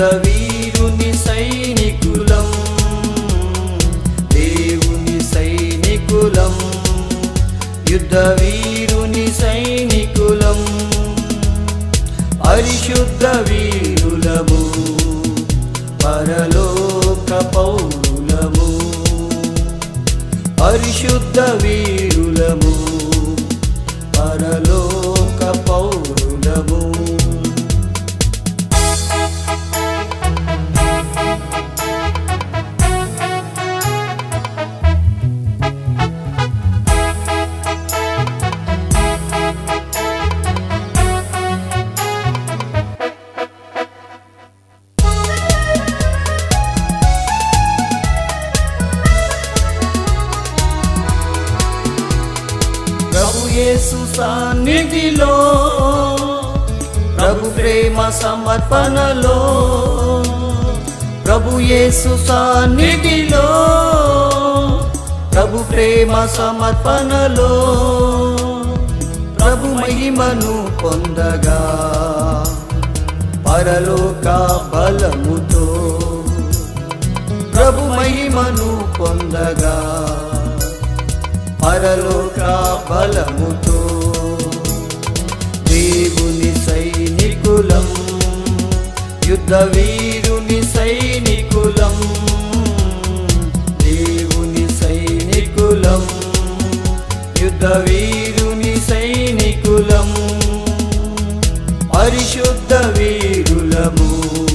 యుద్ధ వీరుని సైనికులం దేవుని సైనికులం యుద్ధ వీరుని సైనికులం పరిశుద్ధ వీరులము పరలోక పౌరులము పరిశుద్ధ వీరులము పరలోక పౌరులము ప్రభు యేసు సాన్నిధిలో ప్రభు ప్రేమ సమర్పణలో ప్రభు యేసు సాన్నిధిలో ప్రభు ప్రేమ సమర్పణలో ప్రభు మహిమను పొందగా పరలోక బలముతో ప్రభు మహిమను పొందగా పరలోక బలముతో దేవుని సైనికులం యుద్ధ వీరుని సైనికులం దేవుని సైనికులం యుద్ధ వీరుని సైనికులం పరిశుద్ధ వీరులము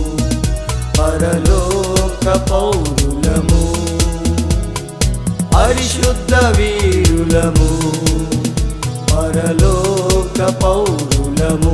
పరలోక పౌరులము పరిశుద్ధ వీరులము పరలోక పౌరులము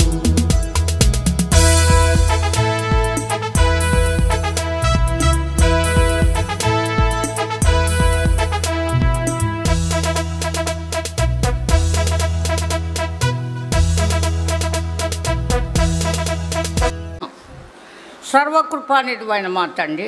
సర్వకృపానిధివైన మా తండ్రి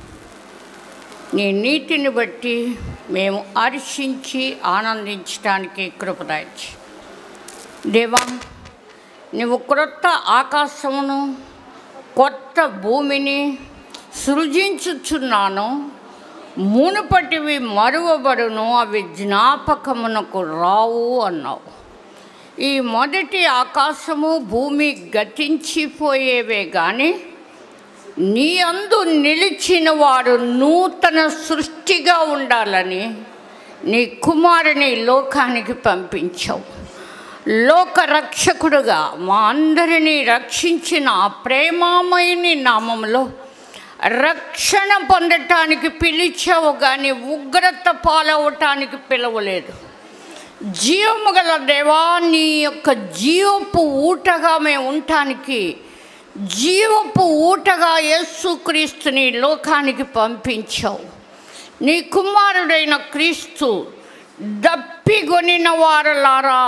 నీ నీతిని బట్టి మేము హర్షించి ఆనందించడానికి కృపదాయించి దేవా నువ్వు క్రొత్త ఆకాశమును కొత్త భూమిని సృజించుచున్నాను మునుపటివి మరువబడును అవి జ్ఞాపకమునకు రావు అన్నావు ఈ మొదటి ఆకాశము భూమి గతించిపోయేవే కానీ నీ అందు నిలిచిన వారు నూతన సృష్టిగా ఉండాలని నీ కుమారుని లోకానికి పంపించావు లోక రక్షకుడుగా మా అందరినీ రక్షించిన ఆ ప్రేమామయుని నామంలో రక్షణ పొందటానికి పిలిచావు కానీ ఉగ్రత పాలవటానికి పిలవలేదు జీవము గల దేవా నీ యొక్క జీవపు ఊటగా మేము ఉండటానికి జీవపు ఊటగా యేసుక్రీస్తుని లోకానికి పంపించావు నీ కుమారుడైన క్రీస్తు దప్పిగొనిన వారలారా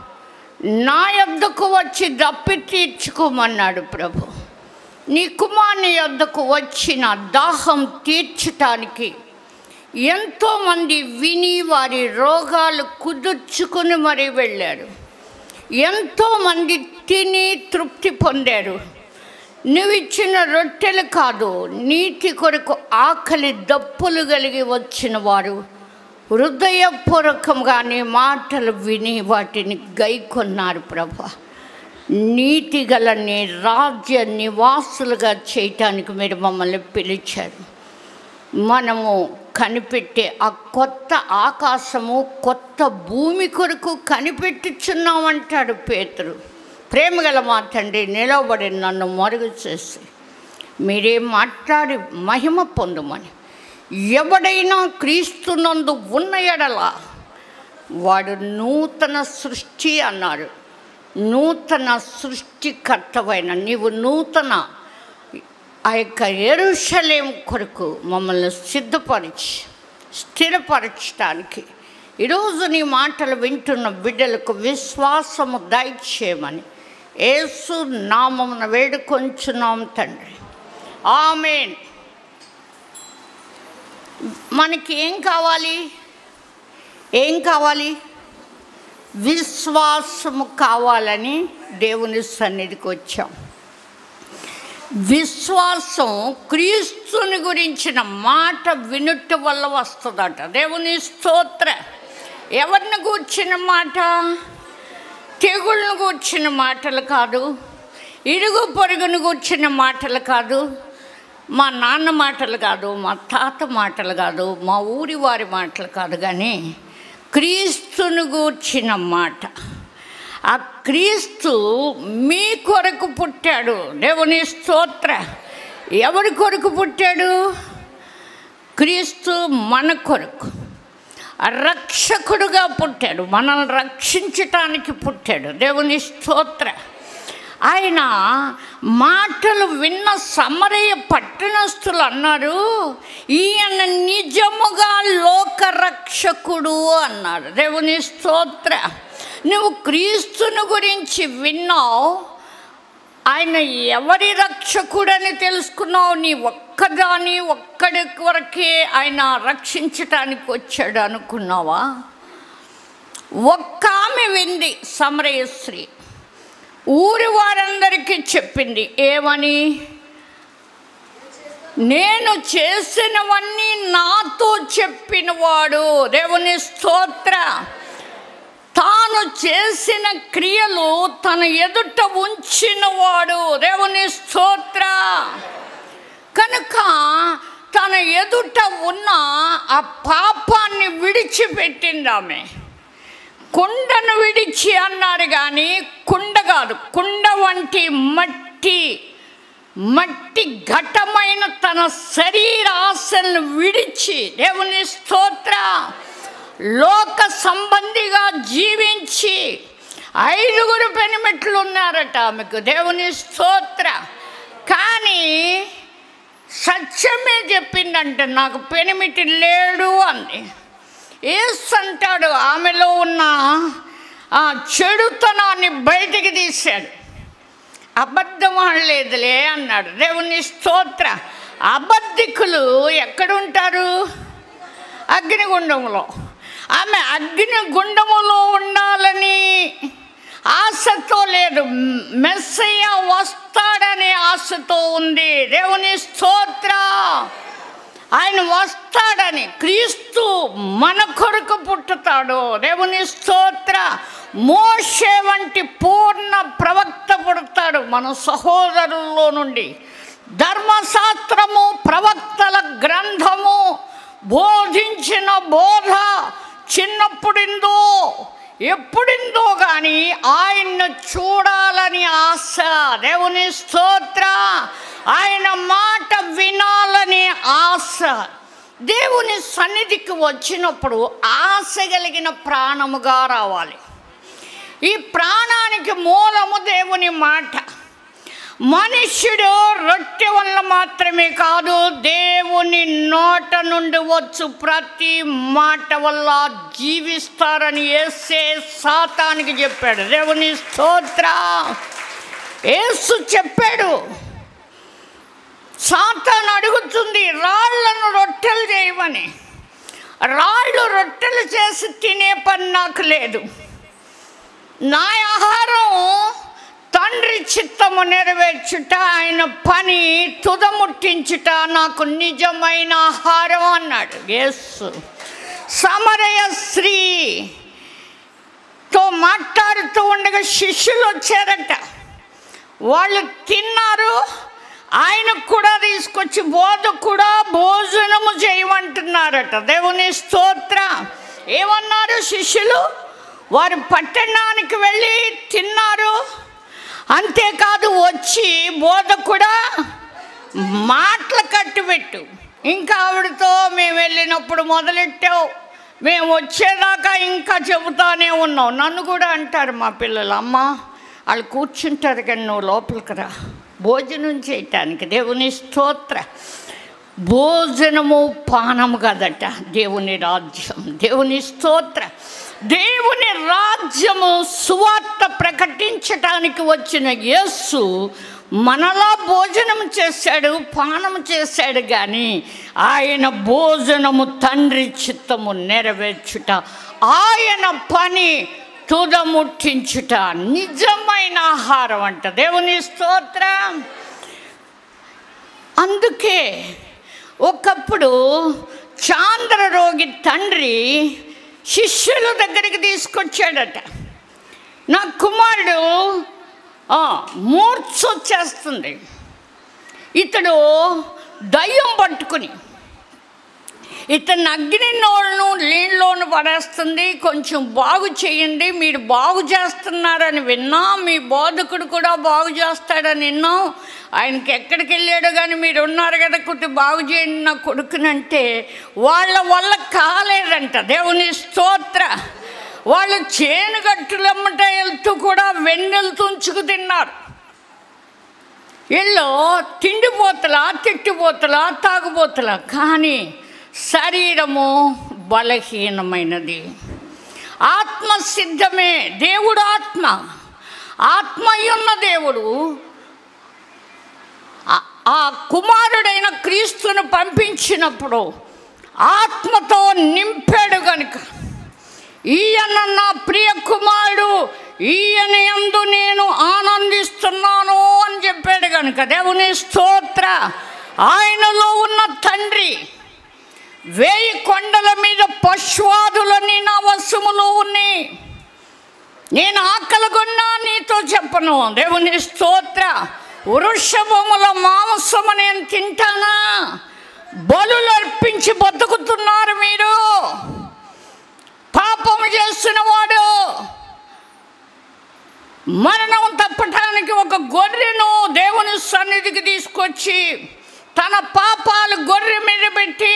నా యొద్దకు వచ్చి దప్పి తీర్చుకోమన్నాడు ప్రభు నీ కుమారుని యొద్దకు వచ్చిన దాహం తీర్చటానికి ఎంతోమంది విని వారి రోగాలు కుదుర్చుకుని మరీ వెళ్ళారు ఎంతోమంది తిని తృప్తి పొందారు నువ్వు ఇచ్చిన రొట్టెలు కాదు నీటి కొరకు ఆకలి దప్పులు కలిగి వచ్చిన వారు హృదయపూర్వకంగా నీ మాటలు విని వాటిని గైకొన్నారు ప్రభా నీతి గల నీ రాజ్య నివాసులుగా చేయటానికి మీరు మమ్మల్ని పిలిచారు మనము కనిపెట్టే ఆ కొత్త ఆకాశము కొత్త భూమి కొరకు కనిపెట్టుచున్నామంటాడు పేతురు ప్రేమగల మా తండ్రి నిలవబడి నన్ను మరుగు చేసి మీరే మాట్లాడి మహిమ పొందమని ఎవడైనా క్రీస్తునందు ఉన్న ఎడల వాడు నూతన సృష్టి అన్నాడు నూతన సృష్టికర్తవైన నీవు నూతన ఆ యొక్క ఎరుషలేం కొరకు మమ్మల్ని సిద్ధపరిచి స్థిరపరచడానికి ఈరోజు నీ మాటలు వింటున్న బిడ్డలకు విశ్వాసము దయచేయమని యేసు నామమున వేడుకొంచున్నాం తండ్రి ఆమెన్ మనకి ఏం కావాలి ఏం కావాలి విశ్వాసము కావాలని దేవుని సన్నిధికి వచ్చాం విశ్వాసం క్రీస్తుని గురించిన మాట వినుట వల్ల వస్తుందట దేవుని స్తోత్ర ఎవరిని కూర్చిన మాట తెగుళ్ళను కూర్చిన మాటలు కాదు ఇరుగు పొరుగును కూర్చిన మాటలు కాదు మా నాన్న మాటలు కాదు మా తాత మాటలు కాదు మా ఊరి వారి మాటలు కాదు కానీ క్రీస్తుని గూర్చిన మాట ఆ క్రీస్తు మీ కొరకు పుట్టాడు దేవుని స్తోత్ర ఎవరి కొరకు పుట్టాడు క్రీస్తు మన కొరకు రక్షకుడుగా పుట్టాడు మనల్ని రక్షించటానికి పుట్టాడు దేవుని స్తోత్ర ఆయన మాటలు విన్న సమరయ పట్టణస్థులు అన్నారు ఈయన నిజముగా లోకరక్షకుడు అన్నారు దేవుని స్తోత్ర నువ్వు క్రీస్తుని గురించి విన్నావు ఆయన ఎవరి రక్షకుడని తెలుసుకున్నావు నీ ఒక్కదాని ఒక్కడి వరకే ఆయన రక్షించటానికి వచ్చాడు అనుకున్నావా ఒక్క ఆమె వింది సమరయ స్త్రీ ఊరి వారందరికీ చెప్పింది ఏమని నేను చేసినవన్నీ నాతో చెప్పినవాడు దేవుని స్తోత్ర తాను చేసిన క్రియలు తన ఎదుట ఉంచినవాడు దేవుని స్తోత్ర కనుక తన ఎదుట ఉన్న ఆ పాపాన్ని విడిచిపెట్టింది ఆమె కుండను విడిచి అన్నారు కానీ కుండ కాదు కుండ వంటి మట్టి మట్టి ఘటమైన తన శరీర ఆశలను విడిచి దేవుని స్తోత్ర లోక సంబంధిగా జీవించి ఐదుగురు పెనిమిట్లు ఉన్నారట ఆమెకు దేవుని స్తోత్ర కానీ సత్యమే చెప్పిందంటే నాకు పెనిమిటి లేడు అంది ఏస్ అంటాడు ఆమెలో ఉన్న ఆ చెడుతనాన్ని బయటికి తీశాడు అబద్ధం ఆడలేదులే అన్నాడు దేవుని స్తోత్ర అబద్ధికులు ఎక్కడుంటారు అగ్నిగుండంలో ఆమె అగ్నిగుండములో ఉండాలని ఆశతో లేదు మెస్సయ్య వస్తాడనే ఆశతో ఉంది దేవుని స్తోత్ర ఆయన వస్తాడని క్రీస్తు మన కొరకు పుట్టుతాడు దేవుని స్తోత్ర మోషే వంటి పూర్ణ ప్రవక్త పుడతాడు మన సహోదరుల్లో నుండి ధర్మశాస్త్రము ప్రవక్తల గ్రంథము బోధించిన బోధ చిన్నప్పుడిందో ఎప్పుడిందో కానీ ఆయన్ను చూడాలని ఆశ దేవుని స్తోత్ర ఆయన మాట వినాలని ఆశ దేవుని సన్నిధికి వచ్చినప్పుడు ఆశ కలిగిన ప్రాణముగా రావాలి ఈ ప్రాణానికి మూలము దేవుని మాట మనుష్యుడు రొట్టె వల్ల మాత్రమే కాదు దేవుని నోట నుండి వచ్చు ప్రతి మాట వల్ల జీవిస్తారని ఏసే సాతానికి చెప్పాడు దేవుని స్తోత్ర ఏసు చెప్పాడు సాతాను అడుగుతుంది రాళ్లను రొట్టెలు చేయమని రాళ్ళు రొట్టెలు చేసి తినే పని నాకు లేదు నా ఆహారం తండ్రి చిత్తము నెరవేర్చుట ఆయన పని తుదముట్టించుట నాకు నిజమైన ఆహారం అన్నాడు యేసు సమరయ స్త్రీతో మాట్లాడుతూ ఉండగా శిష్యులు వచ్చారట వాళ్ళు తిన్నారు ఆయనకు కూడా తీసుకొచ్చి బోధ కూడా భోజనము చేయమంటున్నారట దేవుని స్తోత్ర ఏమన్నారు శిష్యులు వారు పట్టణానికి వెళ్ళి తిన్నారు అంతేకాదు వచ్చి బోధ కూడా మాటలు కట్టిపెట్టు ఇంకా ఆవిడతో మేము వెళ్ళినప్పుడు మొదలెట్టావు మేము వచ్చేదాకా ఇంకా చెబుతానే ఉన్నావు నన్ను కూడా అంటారు మా పిల్లలు అమ్మ వాళ్ళు కూర్చుంటారు కానీ నువ్వు లోపలికి రా భోజనం చేయటానికి దేవుని స్తోత్ర భోజనము పానము కదట దేవుని రాజ్యం దేవుని స్తోత్ర దేవుని రాజ్యము సువార్త ప్రకటించటానికి వచ్చిన యేసు మనలా భోజనం చేశాడు పానం చేశాడు కానీ ఆయన భోజనము తండ్రి చిత్తము నెరవేర్చుట ఆయన పని తుదముట్టించుట నిజమైన ఆహారం అంట దేవుని స్తోత్రం అందుకే ఒకప్పుడు చాంద్రరోగి తండ్రి శిష్యుల దగ్గరికి తీసుకొచ్చాడట నా కుమారుడు ఆ, మూర్ఛ వచ్చేస్తుంది ఇతడు దయ్యం పట్టుకుని ఇతను అగ్నిలోను నీళ్ళలోను పడేస్తుంది కొంచెం బాగు చేయండి మీరు బాగు చేస్తున్నారని విన్నాం మీ బోధకుడు కూడా బాగు చేస్తాడని విన్నాం ఆయనకి ఎక్కడికి వెళ్ళాడు కానీ మీరు ఉన్నారు కదా కొద్ది బాగు చేయండి నా కొడుకునంటే వాళ్ళ వల్ల కాలేదంట దేవుని స్తోత్ర వాళ్ళు చేనుగట్టులమ్మట వెళ్తూ కూడా వెన్నెలు తుంచుకు తిన్నారు వీళ్ళు తిండిపోతల తిట్టిపోతల తాగుబోతల కానీ శరీరము బలహీనమైనది ఆత్మ సిద్ధమే దేవుడు ఆత్మ ఆత్మ ఉన్న దేవుడు ఆ- ఆ కుమారుడైన క్రీస్తును పంపించినప్పుడు ఆత్మతో నింపాడు గనుక ఈయన నా ప్రియ కుమారుడు ఈయన యందు నేను ఆనందిస్తున్నాను అని చెప్పాడు కనుక దేవుని స్తోత్ర ఆయనలో ఉన్న తండ్రి వేయి కొండల మీద పశ్వాదులని నా వశములో ఉన్నాయి నేను ఆకలిగొన్నా నీతో చెప్పను దేవుని స్తోత్ర వృషభముల మాంసము నేను తింటానా బలులు అర్పించి బతుకుతున్నారు మీరు పాపము చేస్తున్న వాడు మరణం తప్పటానికి ఒక గొర్రెను దేవుని సన్నిధికి తీసుకొచ్చి తన పాపాలు గొర్రె మీద పెట్టి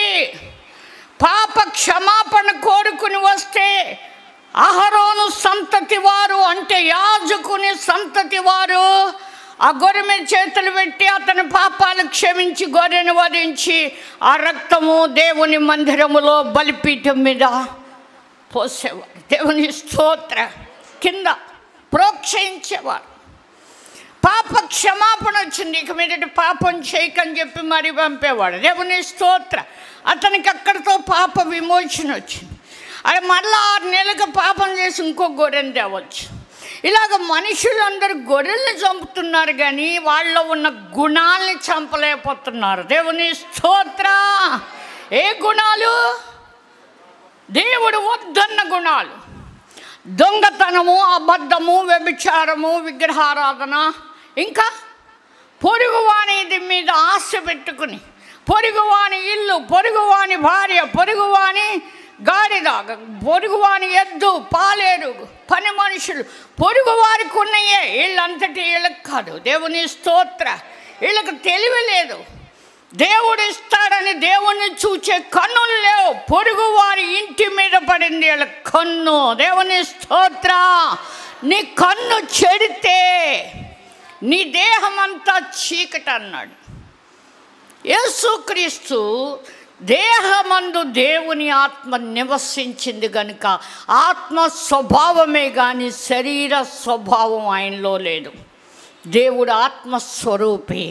పాప క్షమాపణ కోరుకుని వస్తే అహరోను సంతతి వారు అంటే యాజకుని సంతతి వారు ఆ గొర్రె మీద చేతులు పెట్టి అతని పాపాలు క్షమించి గొర్రెను వధించి ఆ రక్తము దేవుని మందిరములో బలిపీఠం మీద పోసేవారు దేవుని స్తోత్ర కింద ప్రోక్షయించేవారు పాప క్షమాపణ వచ్చింది ఇక మీదటి పాపం చేయకని చెప్పి మరి పంపేవాడు దేవుని స్తోత్ర అతనికి అక్కడితో పాప విమోచన వచ్చింది అది మళ్ళీ ఆరు నెలలకు పాపం చేసి ఇంకో గొర్రెని తేవచ్చు ఇలాగ మనుషులందరూ గొర్రెల్ని చంపుతున్నారు కానీ వాళ్ళలో ఉన్న గుణాల్ని చంపలేకపోతున్నారు దేవుని స్తోత్ర ఏ గుణాలు దేవుడు వద్దన్న గుణాలు దొంగతనము అబద్ధము వ్యభిచారము విగ్రహారాధన ఇంకా పొరుగువాని ఇది మీద ఆశ పెట్టుకుని పొరుగువాని ఇల్లు పొరుగువాని భార్య పొరుగువాని గాడిద పొరుగువాని ఎద్దు పాలేరు పని మనుషులు పొరుగువారికి ఉన్నాయే వీళ్ళంతటి వీళ్ళకి కాదు దేవుని స్తోత్ర వీళ్ళకి తెలివి లేదు దేవుడు ఇస్తాడని దేవుణ్ణి చూచే కన్నులు లేవు పొరుగు వారి ఇంటి మీద పడింది వీళ్ళ కన్ను దేవుని స్తోత్ర నీ కన్ను చెడితే నీ దేహం అంతా చీకటి అన్నాడు యేసుక్రీస్తు దేహమందు దేవుని ఆత్మ నివసించింది గనుక ఆత్మ స్వభావమే కానీ శరీర స్వభావం ఆయనలో లేదు దేవుడు ఆత్మస్వరూపి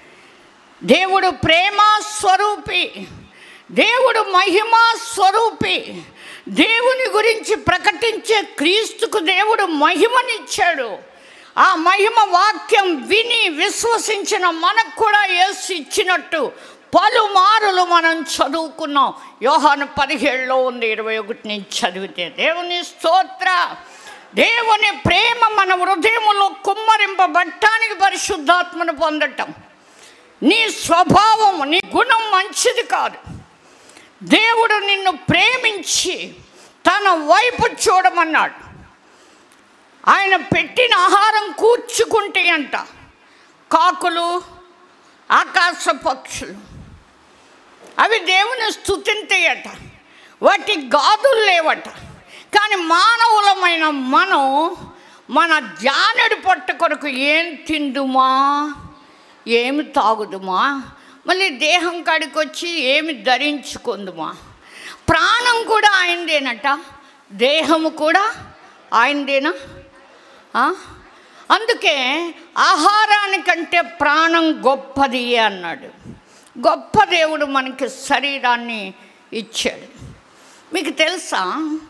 దేవుడు ప్రేమ స్వరూపి దేవుడు మహిమా స్వరూపి దేవుని గురించి ప్రకటించే క్రీస్తుకు దేవుడు మహిమనిచ్చాడు ఆ మహిమ వాక్యం విని విశ్వసించిన మనకు కూడా యేసు ఇచ్చినట్టు పలుమారులు మనం చదువుకున్నాం యోహాను పదిహేడులో ఉంది ఇరవై ఒకటి నుంచి చదివితే దేవుని స్తోత్ర దేవుని ప్రేమ మన హృదయములో కుమ్మరింపబట్టానికి పరిశుద్ధాత్మను పొందటం నీ స్వభావం నీ గుణం మంచిది కాదు దేవుడు నిన్ను ప్రేమించి తన వైపు చూడమన్నాడు ఆయన పెట్టిన ఆహారం కూర్చుకుంటే అంట కాకులు ఆకాశ పక్షులు అవి దేవుని స్థుతింతాయట వాటి గాదులు లేవట కానీ మానవులమైన మనం మన జానడి పొట్ట కొరకు ఏం తిందుమా ఏమి తాగుదుమా మళ్ళీ దేహం కాడికి వచ్చి ఏమి ధరించుకుందుమా ప్రాణం కూడా ఆయనదేనట దేహము కూడా ఆయనదేనా ఆ? అందుకే ఆహారానికంటే ప్రాణం గొప్పది అన్నాడు గొప్ప దేవుడు మనకి శరీరాన్ని ఇచ్చాడు మీకు తెలుసా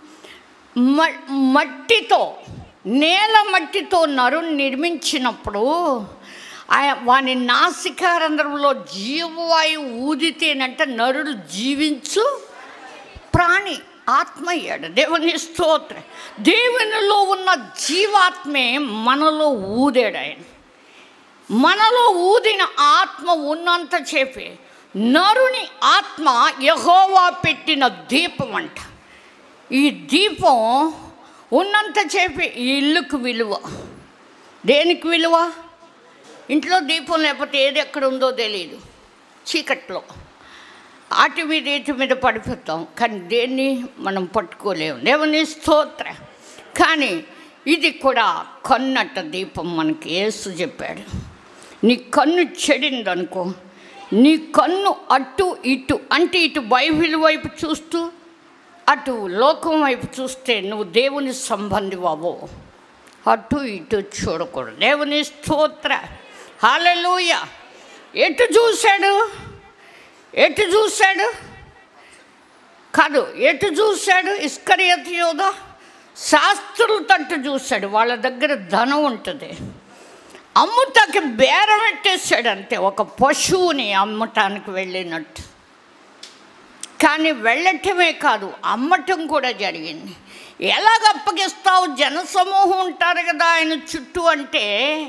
మ మట్టితో నేల మట్టితో నరుని నిర్మించినప్పుడు ఆయన వాని నాసికారంధ్రంలో జీవవాయువు ఊదితేనంటే నరుడు జీవించు ప్రాణి ఆత్మ అయ్యాడు దేవుని స్తోత్ర దేవునిలో ఉన్న జీవాత్మే మనలో ఊదాడు ఆయన మనలో ఊదిన ఆత్మ ఉన్నంత చేపే నరుని ఆత్మ యహోవా పెట్టిన దీపం అంట ఈ దీపం ఉన్నంత చేపే ఈ ఇల్లుకు విలువ దేనికి విలువ ఇంట్లో దీపం లేకపోతే ఏది ఎక్కడ ఉందో తెలియదు చీకట్లో ఆటి మీద ఇటు మీద పడిపోతాం కానీ దేన్ని మనం పట్టుకోలేము దేవుని స్తోత్ర కానీ ఇది కూడా కన్నట్ట దీపం మనకి యేసు చెప్పాడు నీ కన్ను చెడిందనుకో నీ కన్ను అటు ఇటు అంటే ఇటు బైబిల్ వైపు చూస్తూ అటు లోకం వైపు చూస్తే నువ్వు దేవుని సంబంధి అవ్వవు అటు ఇటు చూడకూడదు దేవుని స్తోత్ర హాలూయ ఎటు చూశాడు ఎటు చూశాడు కాదు ఎటు చూశాడు ఇస్కరియత్ యోధ శాస్త్రుల తట్టు చూశాడు వాళ్ళ దగ్గర ధనం ఉంటుంది అమ్ముతాకి బేరం పెట్టేశాడు అంతే ఒక పశువుని అమ్మటానికి వెళ్ళినట్టు కానీ వెళ్ళటమే కాదు అమ్మటం కూడా జరిగింది ఎలాగ అప్పగిస్తావు జనసమూహం ఉంటారు కదా ఆయన చుట్టూ అంటే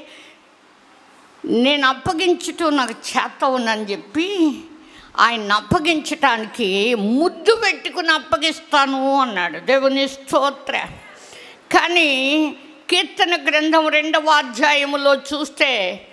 నేను అప్పగించటం నాకు చేత ఉందని చెప్పి ఆయన అప్పగించటానికి ముద్దు పెట్టుకుని అప్పగిస్తాను అన్నాడు దేవుని స్తోత్ర కానీ కీర్తన గ్రంథం రెండవ అధ్యాయములో చూస్తే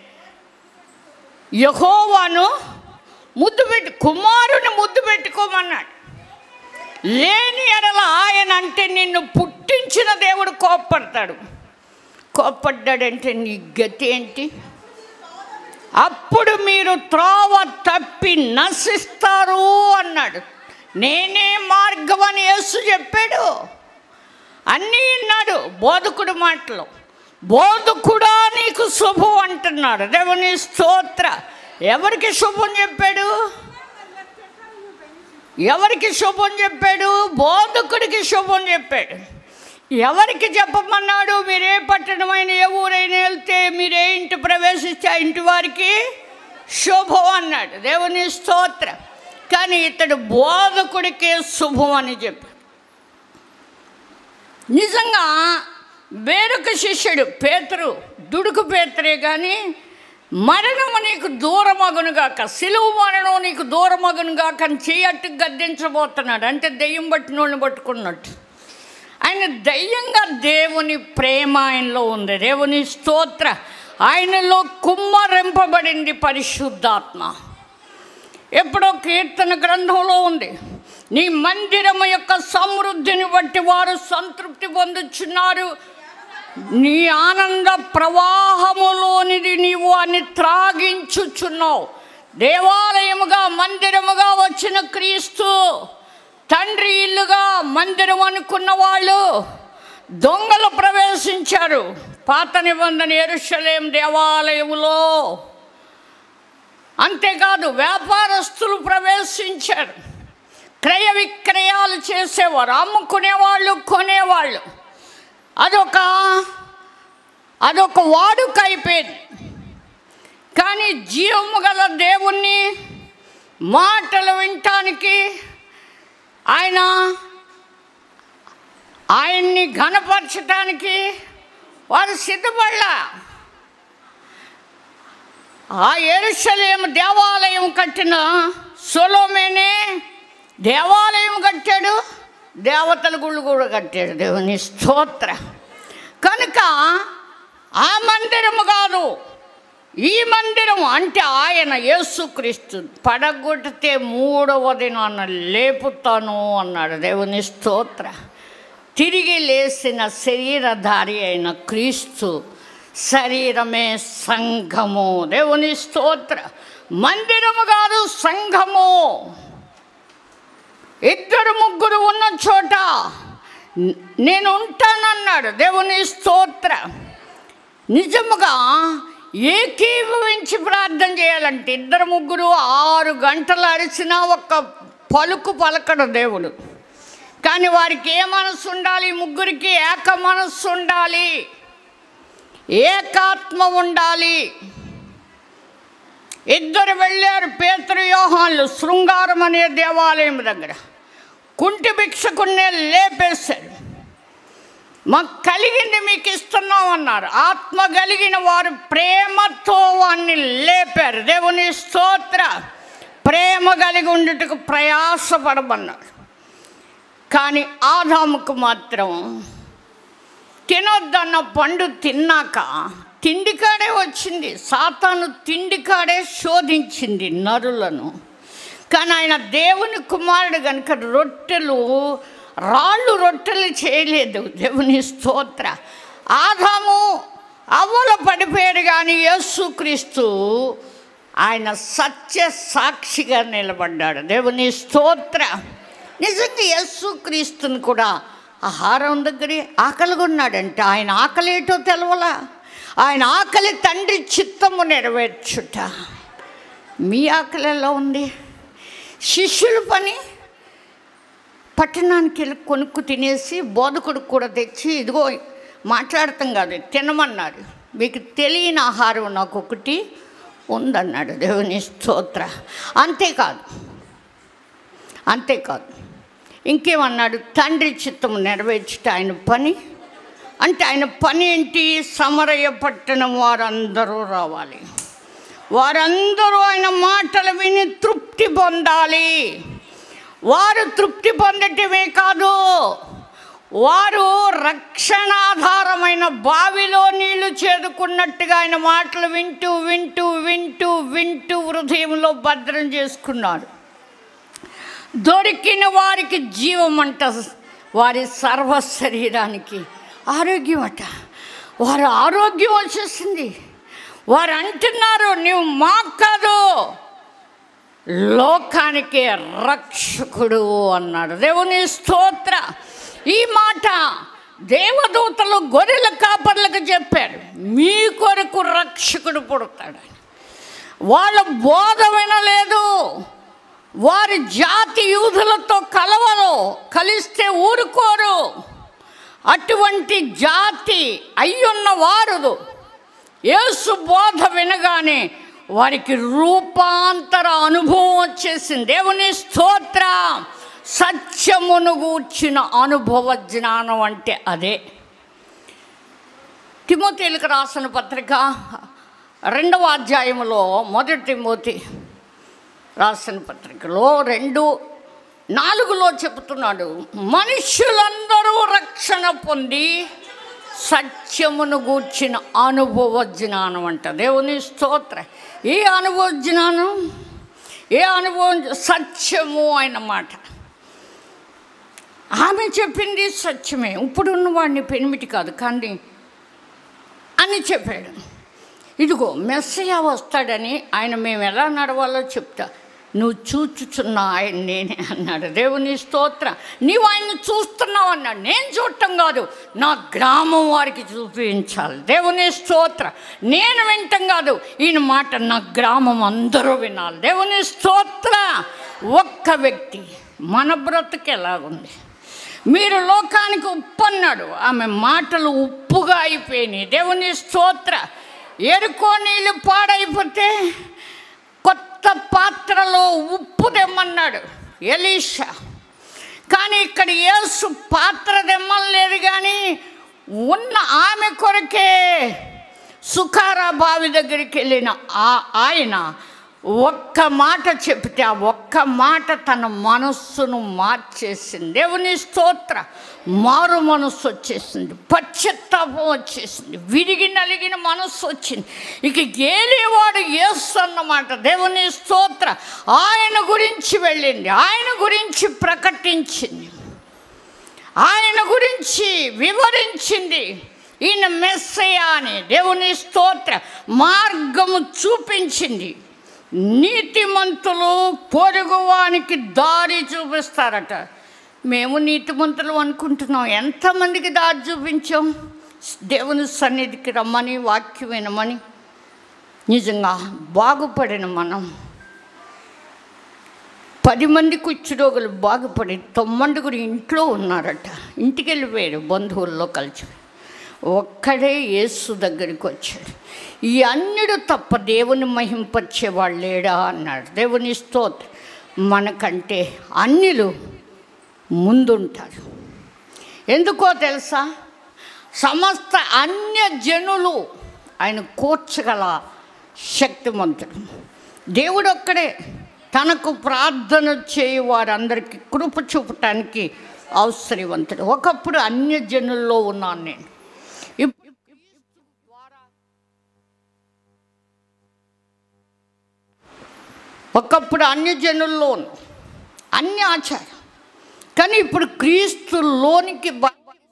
యహోవాను ముద్దు పెట్టి కుమారుని ముద్దు పెట్టుకోమన్నాడు లేని ఎడల ఆయన అంటే నిన్ను పుట్టించిన దేవుడు కోప్పడతాడు కోప్పడ్డాడంటే నీ గతి ఏంటి అప్పుడు మీరు త్రోవ తప్పి నశిస్తారు అన్నాడు నేనే మార్గం అని యేసు చెప్పాడు అన్నీ విన్నాడు బోధకుడు మాటలు బోధకుడా నీకు శుభం అంటున్నాడు దేవుని స్తోత్ర ఎవరికి శుభం చెప్పాడు ఎవరికి శుభం చెప్పాడు బోధకుడికి శుభం చెప్పాడు ఎవరికి చెప్పమన్నాడు మీరే పట్టణమైన ఏ ఊరైనా వెళ్తే మీరే ఇంటి ప్రవేశిస్తే ఆ ఇంటి వారికి శుభం అన్నాడు దేవుని స్తోత్ర కానీ ఇతడు బోధకుడికే శుభం అని చెప్పాడు నిజంగా వేరొక శిష్యుడు పేతురు దుడుకు పేతురే కానీ మరణము నీకు దూరమగునుగాక సిలువు మరణం నీకు దూరమగునుగాక అని చేయట్టు గద్దించబోతున్నాడు అంటే దెయ్యం పట్టిన వాళ్ళని పట్టుకున్నట్టు ఆయన దయ్యంగా దేవుని ప్రేమ ఆయనలో ఉంది దేవుని స్తోత్ర ఆయనలో కుమ్మరింపబడింది పరిశుద్ధాత్మ ఎప్పుడో కీర్తన గ్రంథంలో ఉంది నీ మందిరము యొక్క సమృద్ధిని బట్టి వారు సంతృప్తి పొందుచున్నారు నీ ఆనంద ప్రవాహములోనిది నీవు అని త్రాగించుచున్నావు దేవాలయముగా మందిరముగా వచ్చిన క్రీస్తు తండ్రి ఇల్లుగా మందిరం అనుకున్న వాళ్ళు దొంగలు ప్రవేశించారు పాత నిబంధన ఎరుషలేం దేవాలయములో అంతేకాదు వ్యాపారస్తులు ప్రవేశించారు క్రయ విక్రయాలు చేసేవారు అమ్ముకునేవాళ్ళు కొనేవాళ్ళు అదొక అదొక వాడుక అయిపోయింది కానీ జీవము గల దేవుణ్ణి మాటలు వినటానికి ఆయన ఆయన్ని ఘనపరచటానికి వారు సిద్ధపడలా ఆ ఎరుషలేం దేవాలయం కట్టిన సొలోమేనే దేవాలయం కట్టాడు దేవతల గుళ్ళు కూడా కట్టాడు దేవుని స్తోత్ర కనుక ఆ మందిరము కాదు ఈ మందిరం అంటే ఆయన యేసుక్రీస్తు పడగొట్టితే మూడవ దినాన్న లేపుతాను అన్నాడు దేవుని స్తోత్ర తిరిగి లేచిన శరీరధారి అయిన క్రీస్తు శరీరమే సంఘము దేవుని స్తోత్ర మందిరము కాదు సంఘము ఇద్దరు ముగ్గురు ఉన్న చోట నేను ఉంటానన్నాడు దేవుని స్తోత్ర నిజముగా ఏకీభవించి ప్రార్థన చేయాలంటే ఇద్దరు ముగ్గురు ఆరు గంటలు అరిచినా ఒక్క పలుకు పలకడు దేవుడు కానీ వారికి ఏ మనస్సు ఉండాలి ముగ్గురికి ఏక మనస్సు ఉండాలి ఏకాత్మ ఉండాలి ఇద్దరు వెళ్ళారు పేతురు యోహాన్లు శృంగారం అనే దేవాలయం దగ్గర కుంటి భిక్షకున్నే లేపేశారు మాకు కలిగింది మీకు ఇస్తున్నాం అన్నారు ఆత్మ కలిగిన వారు ప్రేమతో వాన్ని లేపారు దేవుని స్తోత్ర ప్రేమ కలిగి ఉండుటకు ప్రయాసపడమన్నారు కానీ ఆదాముకు మాత్రం తినొద్దన్న పండు తిన్నాక తిండికాడే వచ్చింది సాతాను తిండికాడే శోధించింది నరులను కానీ ఆయన దేవుని కుమారుడు కనుక రొట్టెలు రాళ్ళు రొట్టెలు చేయలేదు దేవుని స్తోత్ర ఆదాము అవ్వల పడిపోయాడు కానీ యేసుక్రీస్తు ఆయన సత్య సాక్షిగా నిలబడ్డాడు దేవుని స్తోత్ర నిజంగా యేసుక్రీస్తుని కూడా ఆహారం దగ్గరే ఆకలిగా ఉన్నాడంటే ఆయన ఆకలి ఏటో తెలవలా ఆయన ఆకలి తండ్రి చిత్తము నెరవేర్చుట మీ ఆకలి ఎలా ఉంది శిష్యుల పని పట్టణానికి వెళ్ళి కొనుక్కు తినేసి బోధకుడికి కూడా తెచ్చి ఇదిగో మాట్లాడతాం కాదు తినమన్నారు మీకు తెలియని ఆహారం నాకు ఒకటి ఉందన్నాడు దేవుని స్తోత్ర అంతేకాదు అంతేకాదు ఇంకేమన్నాడు తండ్రి చిత్తం నెరవేర్చుట ఆయన పని అంటే ఆయన పని ఏంటి సమరయ పట్టణం వారందరూ రావాలి వారందరూ ఆయన మాటలు విని తృప్తి పొందాలి వారు తృప్తి పొందటమే కాదు వారు రక్షణాధారమైన బావిలో నీళ్లు చేదుకున్నట్టుగా ఆయన మాటలు వింటూ వింటూ వింటూ వింటూ హృదయంలో భద్రం చేసుకున్నారు దొరికిన వారికి జీవమంట వారి సర్వ శరీరానికి ఆరోగ్యం అట వారు ఆరోగ్యం వచ్చేసింది వారు అంటున్నారు నువ్వు మాకు కాదు లోకానికి రక్షకుడు అన్నాడు దేవుని స్తోత్ర ఈ మాట దేవదూతలు గొర్రెల కాపర్లకు చెప్పారు మీ కొరకు రక్షకుడు పుడతాడని వాళ్ళ బోధ వినలేదు వారి జాతి యూదులతో కలవరు కలిస్తే ఊరుకోరు అటువంటి జాతి అయ్యున్న వారు యేసు బోధ వినగానే వారికి రూపాంతర అనుభవం వచ్చేసింది దేవుని స్తోత్ర సత్యమును గూర్చిన అనుభవ జ్ఞానం అంటే అదే తిమోతేలకు రాసిన పత్రిక రెండవ అధ్యాయంలో మొదటి తిమోతి రాసిన పత్రికలో రెండు నాలుగులో చెబుతున్నాడు మనుషులందరూ రక్షణ పొంది సత్యమును గూర్చిన అనుభవ జ్ఞానం అంట దేవుని స్తోత్ర ఏ అనుభవ జ్ఞానం ఏ అనుభవం సత్యము ఆయన మాట ఆమె చెప్పింది సత్యమే ఇప్పుడున్న వాడిని పెనిమిటి కాదు కానీ అని చెప్పాడు ఇదిగో మెస్సయ్య వస్తాడని ఆయన మేము ఎలా నడవాలో చెప్తా నువ్వు చూచుచున్న ఆయన నేనే అన్నాడు దేవుని స్తోత్ర నీవు ఆయన్ని చూస్తున్నావు అన్నాడు నేను చూడటం కాదు నా గ్రామం వారికి చూపించాలి దేవుని స్తోత్ర నేను వింటం కాదు ఈయన మాట నా గ్రామం అందరూ వినాలి దేవుని స్తోత్ర ఒక్క వ్యక్తి మన బ్రతుకు ఎలాగుంది మీరు లోకానికి ఉప్పు అన్నాడు ఆమె మాటలు ఉప్పుగా అయిపోయినాయి దేవుని స్తోత్ర ఎరుకో నీళ్ళు పాడైపోతే కొత్త పాత్రలో ఉప్పు తెమ్మన్నాడు ఎలీషా కానీ ఇక్కడ యేసు పాత్ర తెమ్మలేదు కానీ ఉన్న ఆమె కొరకే సుఖారా బావి దగ్గరికి వెళ్ళిన ఆ ఆయన ఒక్క మాట చెప్తే ఆ ఒక్క మాట తన మనస్సును మార్చేసింది దేవుని స్తోత్ర మారు మనస్సు వచ్చేసింది పశ్చత్తాపం వచ్చేసింది విరిగి నలిగిన మనస్సు వచ్చింది ఇక గేలేవాడు యేసు అన్నమాట దేవుని స్తోత్ర ఆయన గురించి వెళ్ళింది ఆయన గురించి ప్రకటించింది ఆయన గురించి వివరించింది ఈయన మెస్సయ అని దేవుని స్తోత్ర మార్గము చూపించింది నీతిమంతులు పొరుగువానికి దారి చూపిస్తారట మేము నీతిమంతులు అనుకుంటున్నాం ఎంతమందికి దారి చూపించాం దేవుని సన్నిధికి రమ్మని వాక్యం వినమని నిజంగా బాగుపడిన మనం పది మంది కుచ్చురోగులు బాగుపడి తొమ్మండుగురు ఇంట్లో ఉన్నారట ఇంటికి వెళ్ళిపోయారు బంధువుల్లో కలిసి ఒక్కడే యేసు దగ్గరికి వచ్చాడు ఈ అన్యుడు తప్ప దేవుని మహింపరిచేవాడు లేడా అన్నాడు దేవుని స్తోత్రం మనకంటే అన్యులు ముందుంటారు ఎందుకో తెలుసా సమస్త అన్య జనులు ఆయన కూర్చగల శక్తిమంతుడు దేవుడు ఒక్కడే తనకు ప్రార్థన చేయు వారందరికీ కృప చూపటానికి అవసరవంతుడు ఒకప్పుడు అన్య జనుల్లో ఉన్నాను నేను ఇప్- ఒకప్పుడు అన్య జనుల్లో ఉన్నాం. అన్య ఆచారం కానీ ఇప్పుడు క్రీస్తులోనికి బ-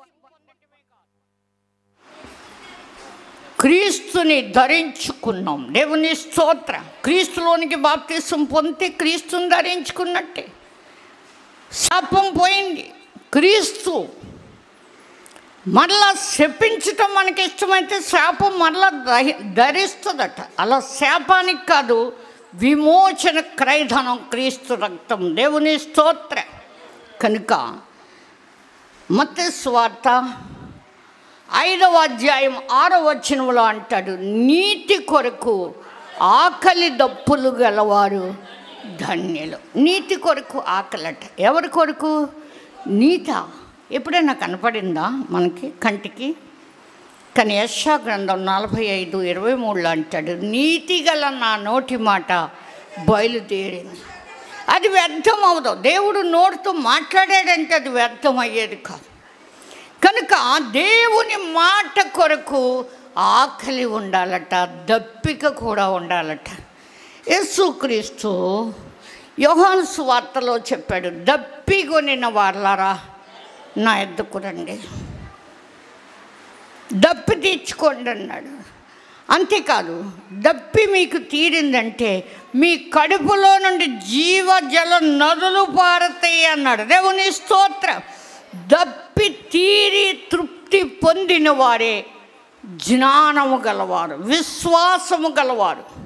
క్రీస్తుని ధరించుకున్నాం దేవుని స్తోత్ర క్రీస్తులోనికి బాప్తీసం పొందితే క్రీస్తుని ధరించుకున్నట్టే శాపం పోయింది క్రీస్తు మరలా శపించటం మనకి ఇష్టమైతే శాపం మరలా దహి- ధరిస్తుందట అలా శాపానికి కాదు విమోచన క్రైధనం క్రీస్తు రక్తం దేవుని స్తోత్ర కనుక మత స్వార్త ఐదవ అధ్యాయం ఆరో వచనంలో అంటాడు నీతి కొరకు ఆకలి దప్పులు గలవారు ధన్యులు నీతి కొరకు ఆకలట ఎవరి కొరకు నీత ఎప్పుడైనా కనపడిందా మనకి కంటికి కానీ యశా గ్రంథం నలభై ఐదు ఇరవై మూడులో అంటాడు నీతి గల నా నోటి మాట బయలుదేరింది అది వ్యర్థం అవదు దేవుడు నోటితో మాట్లాడాడంటే అది వ్యర్థం అయ్యేది కాదు కనుక దేవుని మాట కొరకు ఆకలి ఉండాలట దప్పిక కూడా ఉండాలట యేసుక్రీస్తు యోహాను సువార్తలో చెప్పాడు దప్పిగొనిన వాళ్ళారా నా ఎద్దుకు రండి దప్పి తీర్చుకోండి అన్నాడు అంతేకాదు దప్పి మీకు తీరిందంటే మీ కడుపులో నుండి జీవజల నదులు పారతాయి అన్నాడు దేవుని స్తోత్రం దప్పి తీరి తృప్తి పొందిన వారే జ్ఞానము గలవారు విశ్వాసము గలవారు